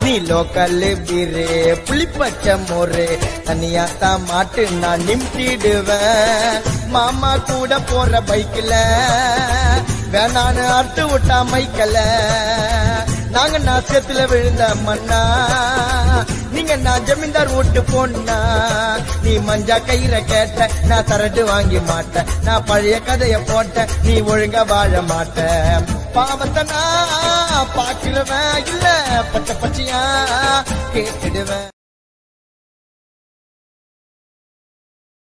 நீ local beer புளிப்பச்சை மோரு தனியாத்தான் மாட்டு நான் நிமிட்டிடுவேன் மாமா கூட போற பைக்ல வேணான்னு அறுத்து விட்டா மைக்கல நாங்க நாசத்துல விழுந்த மண்ணா நீங்க நான் ஜமீன்தார் வீட்டு பொண்ணா நீ மஞ்சா கயிற கேட்ட நான் தரட்டு வாங்கி மாட்டேன் நான் பழைய கதைய போட்டேன் நீ ஒழுங்கா வாழ மாட்ட பாவத்தை நான் பாக்குறவன் இல்ல பச்சை பச்சையா கேட்டுடுவேன்